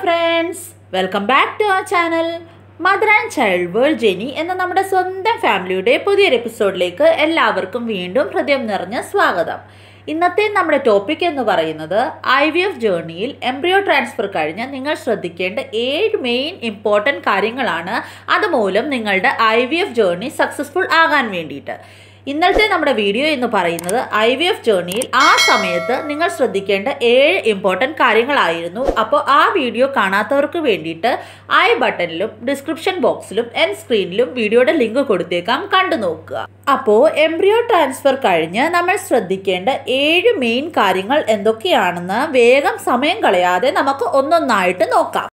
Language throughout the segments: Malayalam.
friends welcome back to our channel mother and child world Jenny എന്ന നമ്മുടെ സ്വന്തം ഫാമിലിയുടെ പുതിയൊരു എപ്പിസോഡിലേക്ക് എല്ലാവർക്കും വീണ്ടും ഹൃദയം നിറഞ്ഞ സ്വാഗതം ഇന്നത്തെ നമ്മുടെ ടോപ്പിക് എന്ന് പറയുന്നത് ഐ വി എഫ് ജേർണിയിൽ എംബ്രിയോ ട്രാൻസ്ഫർ കഴിഞ്ഞ് നിങ്ങൾ ശ്രദ്ധിക്കേണ്ട ഏഴ് മെയിൻ ഇമ്പോർട്ടൻറ്റ് കാര്യങ്ങളാണ് അതുമൂലം നിങ്ങളുടെ I V F journey successful ആകാൻ വേണ്ടിയിട്ട് ഇന്നലത്തെ നമ്മുടെ വീഡിയോ എന്ന് പറയുന്നത് ഐ വി എഫ് ജേർണിയിൽ ആ സമയത്ത് നിങ്ങൾ ശ്രദ്ധിക്കേണ്ട ഏഴ് ഇമ്പോർട്ടൻറ്റ് കാര്യങ്ങളായിരുന്നു അപ്പോൾ ആ വീഡിയോ കാണാത്തവർക്ക് വേണ്ടിയിട്ട് ഐ ബട്ടണിലും ഡിസ്ക്രിപ്ഷൻ ബോക്സിലും എൻ സ്ക്രീനിലും വീഡിയോയുടെ ലിങ്ക് കൊടുത്തേക്കാം കണ്ടു നോക്കുക അപ്പോൾ എംബ്രിയോ ട്രാൻസ്ഫർ കഴിഞ്ഞ് നമ്മൾ ശ്രദ്ധിക്കേണ്ട ഏഴ് മെയിൻ കാര്യങ്ങൾ എന്തൊക്കെയാണെന്ന് വേഗം സമയം കളയാതെ നമുക്ക് ഒന്നൊന്നായിട്ട് നോക്കാം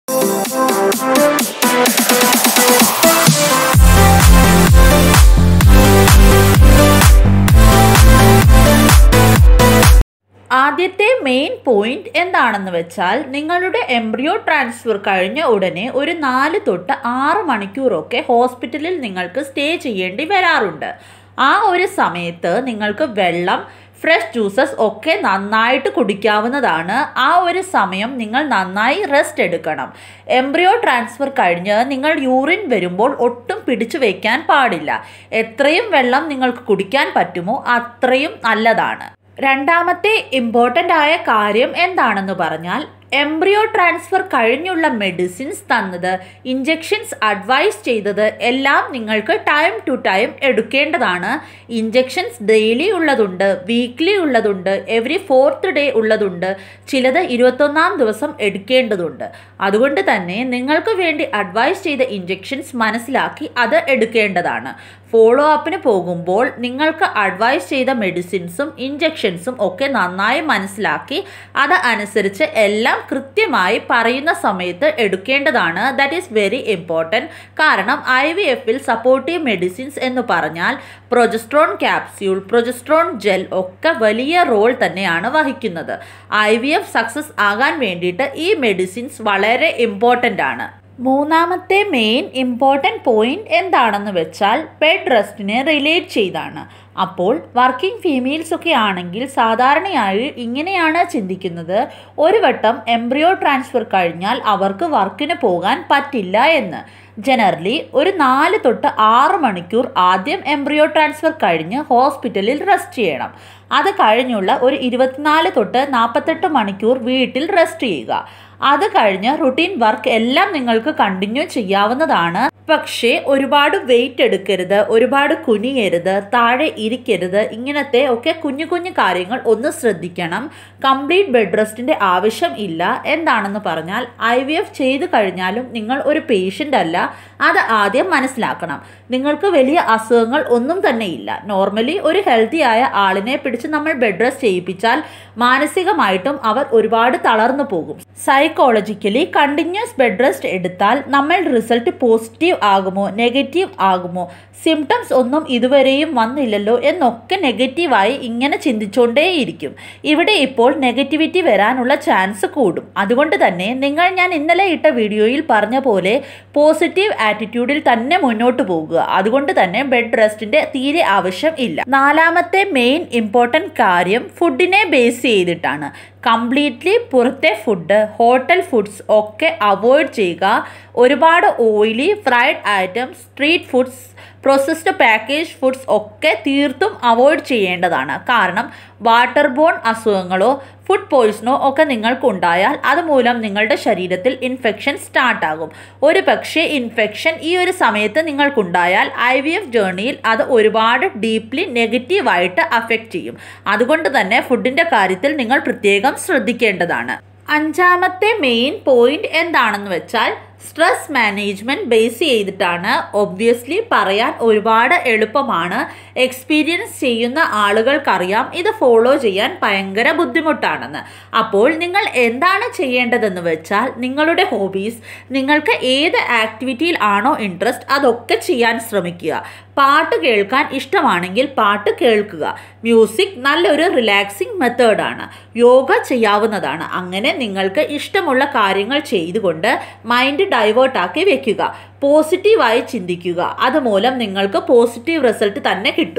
ആദ്യത്തെ മെയിൻ പോയിന്റ് എന്താണെന്ന് വെച്ചാൽ നിങ്ങളുടെ എംബ്രിയോ ട്രാൻസ്ഫർ കഴിഞ്ഞ ഉടനെ ഒരു നാല് തൊട്ട് ആറ് മണിക്കൂറൊക്കെ ഹോസ്പിറ്റലിൽ നിങ്ങൾക്ക് സ്റ്റേ ചെയ്യേണ്ടി വരാറുണ്ട് ആ ഒരു സമയത്ത് നിങ്ങൾക്ക് വെള്ളം ഫ്രഷ് ജ്യൂസസ് ഒക്കെ നന്നായിട്ട് കുടിക്കാവുന്നതാണ് ആ ഒരു സമയം നിങ്ങൾ നന്നായി റെസ്റ്റ് എടുക്കണം എംബ്രിയോ ട്രാൻസ്ഫർ കഴിഞ്ഞ് നിങ്ങൾ യൂറിൻ വരുമ്പോൾ ഒട്ടും പിടിച്ചു വയ്ക്കാൻ പാടില്ല എത്രയും വെള്ളം നിങ്ങൾക്ക് കുടിക്കാൻ പറ്റുമോ അത്രയും നല്ലതാണ് രണ്ടാമത്തെ ഇമ്പോർട്ടൻ്റ് ആയ കാര്യം എന്താണെന്ന് പറഞ്ഞാൽ എംബ്രിയോ ട്രാൻസ്ഫർ കഴിഞ്ഞുള്ള മെഡിസിൻസ് തന്നത് ഇഞ്ചെക്ഷൻസ് അഡ്വൈസ് ചെയ്തത് എല്ലാം നിങ്ങൾക്ക് ടൈം ടു ടൈം എടുക്കേണ്ടതാണ് ഇഞ്ചെക്ഷൻസ് ഡെയിലി ഉള്ളതുണ്ട് വീക്ക്ലി ഉള്ളതുണ്ട് എവറി ഫോർത്ത് ഡേ ഉള്ളതുണ്ട് ചിലത് ഇരുപത്തൊന്നാം ദിവസം എടുക്കേണ്ടതുണ്ട് അതുകൊണ്ട് തന്നെ നിങ്ങൾക്ക് വേണ്ടി അഡ്വൈസ് ചെയ്ത ഇഞ്ചെക്ഷൻസ് മനസ്സിലാക്കി അത് എടുക്കേണ്ടതാണ് ഫോളോ അപ്പിന് പോകുമ്പോൾ നിങ്ങൾക്ക് അഡ്വൈസ് ചെയ്ത മെഡിസിൻസും ഇഞ്ചെക്ഷൻസും ഒക്കെ നന്നായി മനസ്സിലാക്കി അത് അനുസരിച്ച് എല്ലാം കൃത്യമായി പറയുന്ന സമയത്ത് എടുക്കേണ്ടതാണ് ദാറ്റ് ഈസ് വെരി ഇമ്പോർട്ടൻറ്റ് കാരണം ഐ വി എഫിൽ സപ്പോർട്ടീവ് മെഡിസിൻസ് എന്ന് പറഞ്ഞാൽ പ്രൊജസ്ട്രോൺ ക്യാപ്സ്യൂൾ പ്രൊജസ്ട്രോൺ ജെൽ ഒക്കെ വലിയ റോൾ തന്നെയാണ് വഹിക്കുന്നത് ഐ വി എഫ് സക്സസ് ആകാൻ വേണ്ടിയിട്ട് ഈ മെഡിസിൻസ് വളരെ ഇമ്പോർട്ടൻ്റ് ആണ് മൂന്നാമത്തെ മെയിൻ ഇമ്പോർട്ടൻറ്റ് പോയിന്റ് എന്താണെന്ന് വെച്ചാൽ ബെഡ് റെസ്റ്റിനെ റിലേറ്റ് ചെയ്താണ് അപ്പോൾ വർക്കിംഗ് ഫീമെയിൽസ് ഒക്കെ ആണെങ്കിൽ സാധാരണയായി ഇങ്ങനെയാണ് ചിന്തിക്കുന്നത് ഒരു വട്ടം എംബ്രിയോ ട്രാൻസ്ഫർ കഴിഞ്ഞാൽ അവർക്ക് വർക്കിന് പോകാൻ പറ്റില്ല എന്ന് ജനറലി ഒരു നാല് തൊട്ട് ആറ് മണിക്കൂർ ആദ്യം എംബ്രിയോ ട്രാൻസ്ഫർ കഴിഞ്ഞ് ഹോസ്പിറ്റലിൽ റെസ്റ്റ് ചെയ്യണം അത് കഴിഞ്ഞുള്ള ഒരു ഇരുപത്തിനാല് തൊട്ട് നാൽപ്പത്തെട്ട് മണിക്കൂർ വീട്ടിൽ റെസ്റ്റ് ചെയ്യുക അത് കഴിഞ്ഞ് റുട്ടീൻ വർക്ക് എല്ലാം നിങ്ങൾക്ക് കണ്ടിന്യൂ ചെയ്യാവുന്നതാണ് പക്ഷേ ഒരുപാട് വെയിറ്റ് എടുക്കരുത് ഒരുപാട് കുനിയരുത് താഴെ ഇരിക്കരുത് ഇങ്ങനത്തെ ഒക്കെ കുഞ്ഞു കുഞ്ഞു കാര്യങ്ങൾ ഒന്ന് ശ്രദ്ധിക്കണം കംപ്ലീറ്റ് ബെഡ് റെസ്റ്റിൻ്റെ ആവശ്യം ഇല്ല എന്താണെന്ന് പറഞ്ഞാൽ ഐ വി എഫ് ചെയ്തു കഴിഞ്ഞാലും നിങ്ങൾ ഒരു പേഷ്യൻ്റ് അല്ല അത് ആദ്യം മനസ്സിലാക്കണം നിങ്ങൾക്ക് വലിയ അസുഖങ്ങൾ ഒന്നും തന്നെ ഇല്ല നോർമലി ഒരു ഹെൽത്തി ആയ ആളിനെ പിടിച്ച് നമ്മൾ ബെഡ് റെസ്റ്റ് ചെയ്യിപ്പിച്ചാൽ മാനസികമായിട്ടും അവർ ഒരുപാട് തളർന്നു പോകും സൈക്കോളജിക്കലി കണ്ടിന്യൂസ് ബെഡ് റെസ്റ്റ് എടുത്താൽ നമ്മൾ റിസൾട്ട് പോസിറ്റീവ് ആകുമോ നെഗറ്റീവ് ആകുമോ സിംറ്റംസ് ഒന്നും ഇതുവരെയും വന്നില്ലല്ലോ എന്നൊക്കെ നെഗറ്റീവായി ഇങ്ങനെ ചിന്തിച്ചുകൊണ്ടേയിരിക്കും ഇവിടെ ഇപ്പോൾ നെഗറ്റിവിറ്റി വരാനുള്ള ചാൻസ് കൂടും അതുകൊണ്ട് തന്നെ നിങ്ങൾ ഞാൻ ഇന്നലെ ഇട്ട വീഡിയോയിൽ പറഞ്ഞ പോലെ പോസിറ്റീവ് ആറ്റിറ്റ്യൂഡിൽ തന്നെ മുന്നോട്ട് പോകുക അതുകൊണ്ട് തന്നെ ബെഡ് റെസ്റ്റിന്റെ തീരെ ആവശ്യം ഇല്ല നാലാമത്തെ മെയിൻ ഇമ്പോർട്ടൻറ്റ് കാര്യം ഫുഡിനെ ബേസ് ചെയ്തിട്ടാണ് കംപ്ലീറ്റ്ലി പുറത്തെ ഫുഡ് ഹോട്ടൽ ഫുഡ്സ് ഒക്കെ അവോയ്ഡ് ചെയ്യുക ഒരുപാട് oily fried items street foods processed package foods ഒക്കെ തീർത്തും അവോയ്ഡ് ചെയ്യേണ്ടതാണ് കാരണം വാട്ടർ ബോൺ അസുഖങ്ങളോ ഫുഡ് പോയ്സണോ ഒക്കെ നിങ്ങൾക്കുണ്ടായാൽ അതുമൂലം നിങ്ങളുടെ ശരീരത്തിൽ ഇൻഫെക്ഷൻ സ്റ്റാർട്ടാകും ഒരു പക്ഷേ ഇൻഫെക്ഷൻ ഈ ഒരു സമയത്ത് നിങ്ങൾക്കുണ്ടായാൽ ഐ വി എഫ് ജേർണിയിൽ അത് ഒരുപാട് ഡീപ്ലി നെഗറ്റീവായിട്ട് അഫക്റ്റ് ചെയ്യും അതുകൊണ്ട് തന്നെ ഫുഡിൻ്റെ കാര്യത്തിൽ നിങ്ങൾ പ്രത്യേകം ശ്രദ്ധിക്കേണ്ടതാണ് അഞ്ചാമത്തെ മെയിൻ പോയിന്റ് എന്താണെന്ന് വെച്ചാൽ സ്ട്രെസ് മാനേജ്മെൻറ്റ് ബേസ് ചെയ്തിട്ടാണ് ഒബ്വിയസ്ലി പറയാൻ ഒരുപാട് എളുപ്പമാണ് എക്സ്പീരിയൻസ് ചെയ്യുന്ന ആളുകൾക്കറിയാം ഇത് ഫോളോ ചെയ്യാൻ ഭയങ്കര ബുദ്ധിമുട്ടാണെന്ന് അപ്പോൾ നിങ്ങൾ എന്താണ് ചെയ്യേണ്ടതെന്ന് വെച്ചാൽ നിങ്ങളുടെ ഹോബീസ് നിങ്ങൾക്ക് ഏത് ആക്ടിവിറ്റിയിൽ ആണോ ഇൻട്രസ്റ്റ് അതൊക്കെ ചെയ്യാൻ ശ്രമിക്കുക പാട്ട് കേൾക്കാൻ ഇഷ്ടമാണെങ്കിൽ പാട്ട് കേൾക്കുക മ്യൂസിക് നല്ലൊരു റിലാക്സിങ് മെത്തേഡാണ് യോഗ ചെയ്യാവുന്നതാണ് അങ്ങനെ നിങ്ങൾക്ക് ഇഷ്ടമുള്ള കാര്യങ്ങൾ ചെയ്തുകൊണ്ട് മൈൻഡ് ഡൈവേർട്ടാക്കി വെക്കുക പോസിറ്റീവായി ചിന്തിക്കുക അതുമൂലം നിങ്ങൾക്ക് പോസിറ്റീവ് റിസൾട്ട് തന്നെ കിട്ടും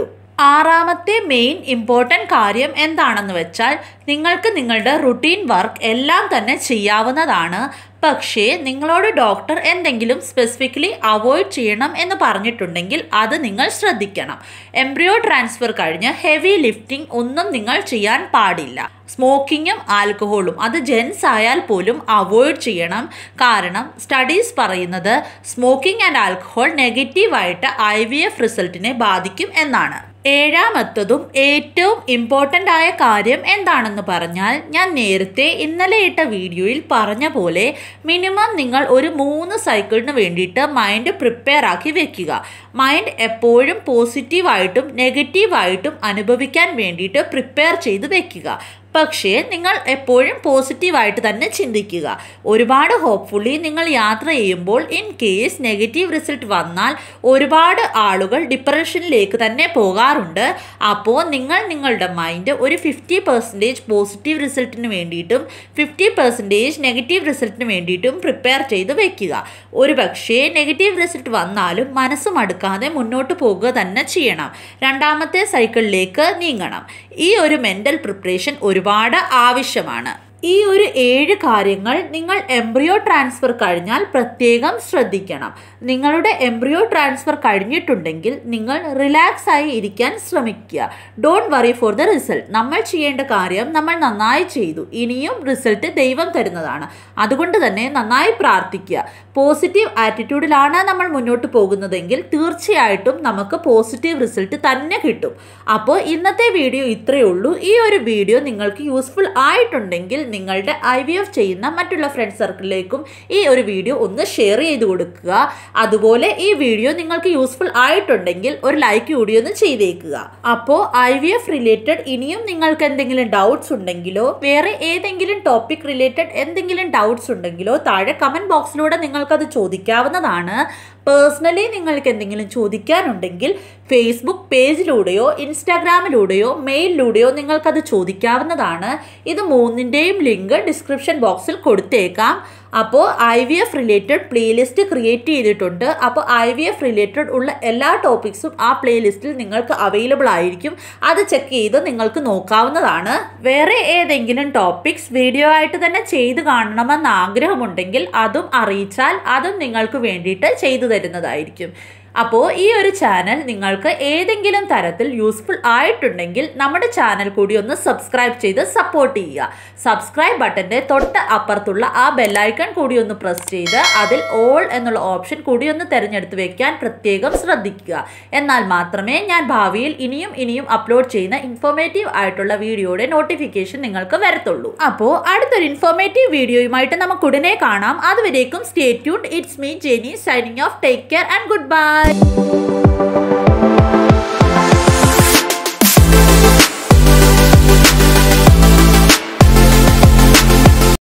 ആറാമത്തെ മെയിൻ ഇമ്പോർട്ടൻ്റ് കാര്യം എന്താണെന്ന് വെച്ചാൽ നിങ്ങൾക്ക് നിങ്ങളുടെ റുട്ടീൻ വർക്ക് എല്ലാം തന്നെ ചെയ്യാവുന്നതാണ് പക്ഷേ നിങ്ങളോട് ഡോക്ടർ എന്തെങ്കിലും സ്പെസിഫിക്കലി അവോയ്ഡ് ചെയ്യണം എന്ന് പറഞ്ഞിട്ടുണ്ടെങ്കിൽ അത് നിങ്ങൾ ശ്രദ്ധിക്കണം എംബ്രിയോ ട്രാൻസ്ഫർ കഴിഞ്ഞ് ഹെവി ലിഫ്റ്റിംഗ് ഒന്നും നിങ്ങൾ ചെയ്യാൻ പാടില്ല സ്മോക്കിങ്ങും ആൽക്കഹോളും അത് ജെൻസ് ആയാൽ പോലും അവോയ്ഡ് ചെയ്യണം കാരണം സ്റ്റഡീസ് പറയുന്നത് സ്മോക്കിംഗ് ആൻഡ് ആൽക്കഹോൾ നെഗറ്റീവായിട്ട് ഐ വി എഫ് റിസൾട്ടിനെ ബാധിക്കും എന്നാണ് ഏഴാമത്തതും ഏറ്റവും ഇമ്പോർട്ടൻ്റ് ആയ കാര്യം എന്താണെന്ന് പറഞ്ഞാൽ ഞാൻ നേരത്തെ ഇന്നലെ ഇട്ട വീഡിയോയിൽ പറഞ്ഞ പോലെ മിനിമം നിങ്ങൾ ഒരു മൂന്ന് സൈക്കിളിന് വേണ്ടിയിട്ട് മൈൻഡ് പ്രിപ്പയർ ആക്കി വെക്കുക മൈൻഡ് എപ്പോഴും പോസിറ്റീവായിട്ടും നെഗറ്റീവായിട്ടും അനുഭവിക്കാൻ വേണ്ടിയിട്ട് പ്രിപ്പയർ ചെയ്ത് വെക്കുക പക്ഷേ നിങ്ങൾ എപ്പോഴും പോസിറ്റീവായിട്ട് തന്നെ ചിന്തിക്കുക ഒരുപാട് ഹോപ്പ്ഫുള്ളി നിങ്ങൾ യാത്ര ചെയ്യുമ്പോൾ ഇൻ കേസ് നെഗറ്റീവ് റിസൾട്ട് വന്നാൽ ഒരുപാട് ആളുകൾ ഡിപ്രഷനിലേക്ക് തന്നെ പോകാറുണ്ട് അപ്പോൾ നിങ്ങൾ നിങ്ങളുടെ മൈൻഡ് ഒരു ഫിഫ്റ്റി പെർസെൻറ്റേജ് പോസിറ്റീവ് റിസൾട്ടിന് വേണ്ടിയിട്ടും ഫിഫ്റ്റി പെർസെൻറ്റേജ് നെഗറ്റീവ് റിസൾട്ടിന് വേണ്ടിയിട്ടും പ്രിപ്പയർ ചെയ്ത് വെക്കുക ഒരു പക്ഷേ നെഗറ്റീവ് റിസൾട്ട് വന്നാലും മനസ്സ് മടുക്കാതെ മുന്നോട്ട് പോകുക തന്നെ ചെയ്യണം രണ്ടാമത്തെ സൈക്കിളിലേക്ക് നീങ്ങണം ഈ ഒരു മെൻ്റൽ പ്രിപ്പറേഷൻ ഒരുപാട് ആവശ്യമാണ് ഈ ഒരു ഏഴ് കാര്യങ്ങൾ നിങ്ങൾ എംബ്രിയോ ട്രാൻസ്ഫർ കഴിഞ്ഞാൽ പ്രത്യേകം ശ്രദ്ധിക്കണം നിങ്ങളുടെ എംബ്രിയോ ട്രാൻസ്ഫർ കഴിഞ്ഞിട്ടുണ്ടെങ്കിൽ നിങ്ങൾ റിലാക്സ് ആയി ഇരിക്കാൻ ശ്രമിക്കുക don't worry for the result നമ്മൾ ചെയ്യേണ്ട കാര്യം നമ്മൾ നന്നായി ചെയ്തു ഇനിയും റിസൾട്ട് ദൈവം തരുന്നതാണ് അതുകൊണ്ട് തന്നെ നന്നായി പ്രാർത്ഥിക്കുക പോസിറ്റീവ് ആറ്റിറ്റ്യൂഡിലാണ് നമ്മൾ മുന്നോട്ട് പോകുന്നതെങ്കിൽ തീർച്ചയായിട്ടും നമുക്ക് പോസിറ്റീവ് റിസൾട്ട് തന്നെ കിട്ടും അപ്പോൾ ഇന്നത്തെ വീഡിയോ ഇത്രയേ ഉള്ളൂ ഈ ഒരു വീഡിയോ നിങ്ങൾക്ക് യൂസ്ഫുൾ ആയിട്ടുണ്ടെങ്കിൽ നിങ്ങളുടെ ഐ വി എഫ് ചെയ്യുന്ന മറ്റുള്ള ഫ്രണ്ട് സർക്കിളിലേക്കും ഈ ഒരു വീഡിയോ ഒന്ന് ഷെയർ ചെയ്ത് കൊടുക്കുക അതുപോലെ ഈ വീഡിയോ നിങ്ങൾക്ക് യൂസ്ഫുൾ ആയിട്ടുണ്ടെങ്കിൽ ഒരു ലൈക്ക് കൂടി ഒന്ന് ചെയ്തേക്കുക അപ്പോൾ ഐ വി എഫ് റിലേറ്റഡ് ഇനിയും നിങ്ങൾക്ക് എന്തെങ്കിലും ഡൗട്ട്സ് ഉണ്ടെങ്കിലോ വേറെ ഏതെങ്കിലും ടോപ്പിക് റിലേറ്റഡ് എന്തെങ്കിലും ഡൗട്ട്സ് ഉണ്ടെങ്കിലോ താഴെ കമൻറ്റ് ബോക്സിലൂടെ നിങ്ങൾക്കത് ചോദിക്കാവുന്നതാണ് പേഴ്സണലി നിങ്ങൾക്ക് എന്തെങ്കിലും ചോദിക്കാനുണ്ടെങ്കിൽ ഫേസ്ബുക്ക് പേജിലൂടെയോ ഇൻസ്റ്റാഗ്രാമിലൂടെയോ മെയിലിലൂടെയോ നിങ്ങൾക്കത് ചോദിക്കാവുന്നതാണ് ഇത് മൂന്നിൻ്റെയും ലിങ്ക് ഡിസ്ക്രിപ്ഷൻ ബോക്സിൽ കൊടുത്തേക്കാം അപ്പോൾ I V F related playlist create ചെയ്തിട്ടുണ്ട് അപ്പോൾ ഐ വി എഫ് റിലേറ്റഡ് ഉള്ള എല്ലാ ടോപ്പിക്സും ആ പ്ലേലിസ്റ്റിൽ നിങ്ങൾക്ക് അവൈലബിൾ ആയിരിക്കും അത് ചെക്ക് ചെയ്ത് നിങ്ങൾക്ക് നോക്കാവുന്നതാണ് വേറെ ഏതെങ്കിലും ടോപ്പിക്സ് വീഡിയോ ആയിട്ട് തന്നെ ചെയ്ത് കാണണമെന്ന് ആഗ്രഹമുണ്ടെങ്കിൽ അതും അറിയിച്ചാൽ അതും നിങ്ങൾക്ക് വേണ്ടിയിട്ട് ചെയ്തു തരുന്നതായിരിക്കും അപ്പോൾ ഈ ഒരു ചാനൽ നിങ്ങൾക്ക് ഏതെങ്കിലും തരത്തിൽ യൂസ്ഫുൾ ആയിട്ടുണ്ടെങ്കിൽ നമ്മുടെ ചാനൽ കൂടി ഒന്ന് സബ്സ്ക്രൈബ് ചെയ്ത് സപ്പോർട്ട് ചെയ്യുക സബ്സ്ക്രൈബ് ബട്ടൻ്റെ തൊട്ട് അപ്പുറത്തുള്ള ആ ബെല്ലൈക്കൺ കൂടി ഒന്ന് പ്രസ് ചെയ്ത് അതിൽ ഓൾ എന്നുള്ള ഓപ്ഷൻ കൂടി ഒന്ന് തിരഞ്ഞെടുത്ത് വെക്കാൻ പ്രത്യേകം ശ്രദ്ധിക്കുക എന്നാൽ മാത്രമേ ഞാൻ ഭാവിയിൽ ഇനിയും ഇനിയും അപ്ലോഡ് ചെയ്യുന്ന ഇൻഫോർമേറ്റീവ് ആയിട്ടുള്ള വീഡിയോയുടെ നോട്ടിഫിക്കേഷൻ നിങ്ങൾക്ക് വരത്തുള്ളൂ അപ്പോൾ അടുത്തൊരു ഇൻഫോർമേറ്റീവ് വീഡിയോയുമായിട്ട് നമുക്ക് ഉടനെ കാണാം അതുവരേക്കും stay tuned it's me Jenny signing off take care and good bye